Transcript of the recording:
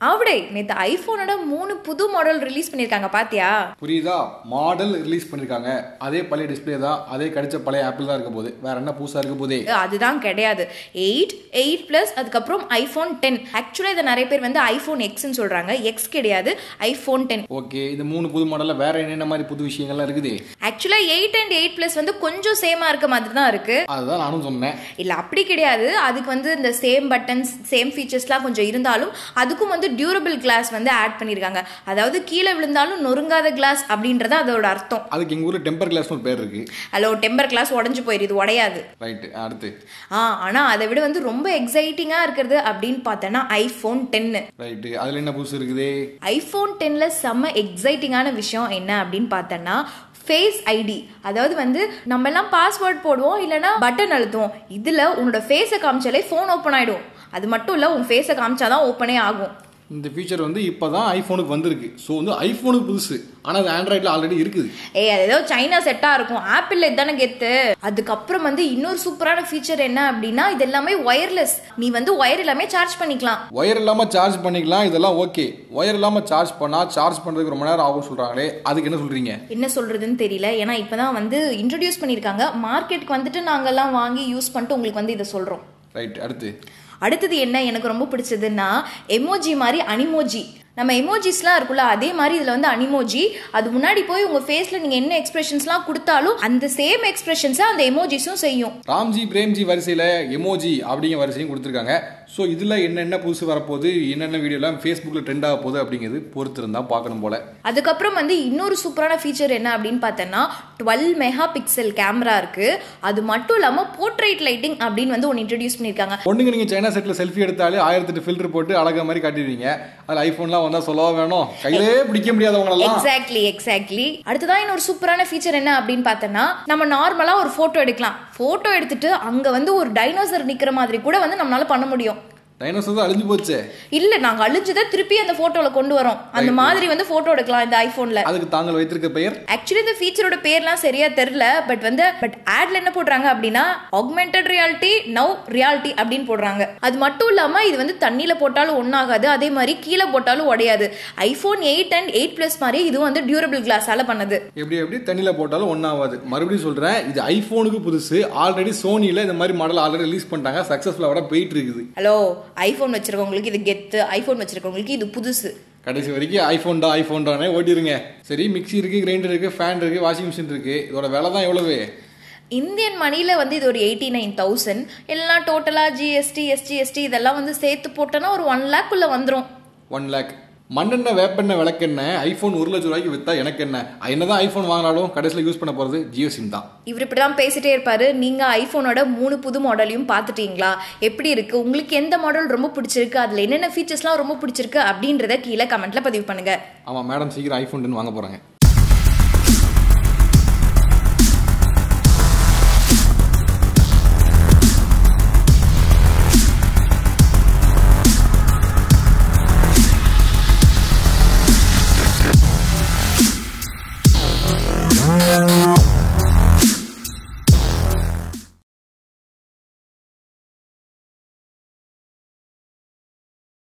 அவடே நேத்து ஐபோனோட மூணு புது மாடல் ரிலீஸ் பண்ணிருக்காங்க பாத்தியா புரியுதா மாடல் ரிலீஸ் பண்ணிருக்காங்க அதே பழைய டிஸ்ப்ளே தான் அதே கடிச்ச பழைய ஆப்பிள் தான் இருக்க போகுது வேற என்ன புதுசா இருக்க போதே அதுதான் கிடையாது எயிட் எயிட் பிளஸ் அதுக்கப்புறம் ஐபோன் டென் ஆக்சுவலாக இதை நிறைய பேர் வந்து ஐபோன் எக்ஸ்ன்னு சொல்றாங்க எக்ஸ் கிடையாது ஐபோன் டென் ஓகே இந்த மூணு புது மாடல்ல வேற என்னென்ன மாதிரி புது விஷயங்கள்லாம் இருக்குது ஆக்சுவலாக எயிட் அண்ட் எயிட் பிளஸ் வந்து கொஞ்சம் சேமா இருக்க மாதிரி தான் இருக்கு அதுதான் நானும் சொன்னேன் இல்ல அப்படி கிடையாது அதுக்கு வந்து இந்த சேம் பட்டன்ஸ் சேம் ஃபீச்சர்ஸ்லாம் கொஞ்சம் இருந்தாலும் அதுக்கும் வந்து டியூரபிள் கிளாஸ் வந்து ஆட் பண்ணியிருக்காங்க அதாவது கீழே விழுந்தாலும் நொறுங்காத கிளாஸ் அப்படின்றது அதோட அர்த்தம் அதுக்கு எங்க ஊர்ல டெம்பர் கிளாஸ்னு ஒரு பேர் இருக்கு ஹலோ டெம்பர் கிளாஸ் உடஞ்சு போயிடுது உடையாது ரைட்டு அடுத்து ஆ ஆனா அதை விட வந்து ரொம்ப எக்ஸைட்டிங்கா இருக்கிறது அப்படின்னு பார்த்தோன்னா ஐபோன் டென்னு ரைட்டு அதுல என்ன புதுசு இருக்குது ஐஃபோன் டென்ல செம்ம எக்ஸைட்டிங்கான விஷயம் என்ன அப்படின்னு பார்த்தோன்னா ஃபேஸ் ஐடி அதாவது வந்து நம்ம எல்லாம் பாஸ்வேர்ட் போடுவோம் இல்லைன்னா பட்டன் அழுத்துவோம் இதுல உன்னோட ஃபேஸை காமிச்சாலே ஃபோன் ஓப்பன் ஆயிடும் அது மட்டும் இல்ல உன் ஃபேஸை காமிச்சாதான் ஓப்பனே ஆகும் இந்த ஃபீச்சர் வந்து இப்பதான் ஐபோனுக்கு வந்திருக்கு ஸோ வந்து ஐபோனுக்கு புதுசு ஆனா அது ஆண்ட்ராய்டில் ஆல்ரெடி இருக்குது ஏய் அது ஏதோ சைனா செட்டா இருக்கும் ஆப்பிள் இதுதானே கெத்து அதுக்கப்புறம் வந்து இன்னொரு சூப்பரான ஃபீச்சர் என்ன அப்படின்னா இது எல்லாமே ஒயர்லெஸ் நீ வந்து ஒயர் எல்லாமே சார்ஜ் பண்ணிக்கலாம் ஒயர் இல்லாம சார்ஜ் பண்ணிக்கலாம் இதெல்லாம் ஓகே ஒயர் இல்லாம சார்ஜ் பண்ணா சார்ஜ் பண்றதுக்கு ரொம்ப நேரம் ஆகும் சொல்றாங்களே அதுக்கு என்ன சொல்றீங்க என்ன சொல்றதுன்னு தெரியல ஏன்னா இப்பதான் வந்து இன்ட்ரடியூஸ் பண்ணியிருக்காங்க மார்க்கெட்டுக்கு வந்துட்டு நாங்கெல்லாம் வாங்கி யூஸ் பண்ணிட்டு உங்களுக்கு வந்து இதை சொல்றோம் ரைட் அடுத்து அடுத்தது என்ன எனக்கு ரொம்ப பிடிச்சதுன்னா எமோஜி மாதிரி அனிமோஜி நம்ம எமோஜிஸ்லாம் இருக்குல்ல அதே மாதிரி இதில் வந்து அனிமோஜி அது முன்னாடி போய் உங்கள் ஃபேஸில் நீங்கள் என்ன எக்ஸ்பிரஷன்ஸ்லாம் கொடுத்தாலும் அந்த சேம் எக்ஸ்பிரஷன்ஸை அந்த எமோஜிஸும் செய்யும் ராம்ஜி பிரேம்ஜி வரிசையில் எமோஜி அப்படிங்கிற வரிசையும் கொடுத்துருக்காங்க ஸோ இதில் என்னென்ன புதுசு வரப்போகுது என்னென்ன வீடியோலாம் ஃபேஸ்புக்கில் ட்ரெண்ட் ஆக போகுது அப்படிங்கிறது பொறுத்து இருந்தால் பார்க்கணும் போல அதுக்கப்புறம் வந்து இன்னொரு சூப்பரான ஃபீச்சர் என்ன அப்படின்னு பார்த்தோன்னா டுவெல் மெகா பிக்சல் கேமரா இருக்கு அது மட்டும் இல்லாமல் போர்ட்ரைட் லைட்டிங் அப்படின்னு வந்து ஒன்று இன்ட்ரடியூஸ் பண்ணியிருக்காங்க பொண்ணுங்க நீங்கள் சைனா செட்டில் செல்ஃபி எடுத்தாலே ஆயிரத்தெட்டு ஃபில்டர் போட்டு அழகா மாதிரி காட்டிடுவீங்க அதில் ஐஃபோன்லாம் வந்தால் சொல்லவா வேணும் கையிலே பிடிக்க முடியாதவங்களெல்லாம் எக்ஸாக்ட்லி எக்ஸாக்ட்லி அடுத்ததான் இன்னொரு சூப்பரான ஃபீச்சர் என்ன அப்படின்னு பார்த்தோன்னா நம்ம நார்மலா ஒரு போட்டோ எடுக்கலாம் போட்டோ எடுத்துட்டு அங்க வந்து ஒரு டைனோசர் நிக்கிற மாதிரி கூட வந்து நம்மளால பண்ண முடியும் டைனோசர் தான் அழிஞ்சு போச்சே இல்ல நாங்க அழிஞ்சதை திருப்பி அந்த போட்டோல கொண்டு வரோம் அந்த மாதிரி வந்து போட்டோ எடுக்கலாம் இந்த ஐபோன்ல அதுக்கு தாங்கள் வைத்திருக்க பெயர் ஆக்சுவலி இந்த ஃபீச்சரோட பேர்லாம் சரியா தெரியல பட் வந்து பட் ஆட்ல என்ன போடுறாங்க அப்படின்னா ஆக்மெண்டட் ரியாலிட்டி நவ் ரியாலிட்டி அப்படின்னு போடுறாங்க அது மட்டும் இல்லாம இது வந்து தண்ணியில போட்டாலும் ஒன்றாகாது அதே மாதிரி கீழே போட்டாலும் உடையாது iPhone eight and eight plus மாதிரி இதுவும் வந்து டியூரபிள் கிளாஸால பண்ணது எப்படி எப்படி தண்ணியில் போட்டாலும் ஒன்றாகாது மறுபடியும் சொல்கிறேன் இது ஐஃபோனுக்கு புதுசு ஆல்ரெடி சோனியில் இந்த மாதிரி மாடல் ஆல்ரெடி ரிலீஸ் பண்ணிட்டாங்க சக்ஸஸ்ஃபுல்லாக விட போயிட்டு இருக்குது ஹலோ ஐபோன் வச்சிருக்கவங்களுக்கு இது கெத்து ஐபோன் வச்சிருக்கவங்களுக்கு இது புதுசு கடைசி வரைக்கும் ஐஃபோன் தான் ஐஃபோன் தானே ஓட்டிருங்க சரி மிக்ஸி இருக்கு கிரைண்டர் இருக்கு ஃபேன் இருக்கு வாஷிங் மிஷின் இருக்கு இதோட விலை தான் எவ்வளவு இந்தியன் மணியில் வந்து இது ஒரு எயிட்டி நைன் தௌசண்ட் எல்லாம் டோட்டலாக ஜிஎஸ்டி எஸ்டிஎஸ்டி இதெல்லாம் வந்து சேர்த்து போட்டோன்னா ஒரு ஒன் லேக்குள்ளே வந்துடும் ஒன் லேக் மண்ணெண்ணெய் வேப்பெண்ணெய் விளக்கெண்ணெய் ஐஃபோன் ஒரு லட்சம் ரூபாய்க்கு வித்தா எனக்கு என்ன என்னதான் ஐஃபோன் வாங்கினாலும் கடைசியில் யூஸ் பண்ண போகிறது ஜியோ சிம் தான் இவர் இப்படி தான் பேசிட்டே இருப்பாரு நீங்க ஐபோனோட மூணு புது மாடலையும் பார்த்துட்டீங்களா எப்படி இருக்கு உங்களுக்கு எந்த மாடல் ரொம்ப பிடிச்சிருக்கு அதுல என்னென்ன ஃபீச்சர்ஸ்லாம் ரொம்ப பிடிச்சிருக்கு அப்படின்றத கீழே கமெண்ட்ல பதிவு பண்ணுங்க ஆமாம் மேடம் சீக்கிரம் ஐஃபோன் வாங்க போகிறாங்க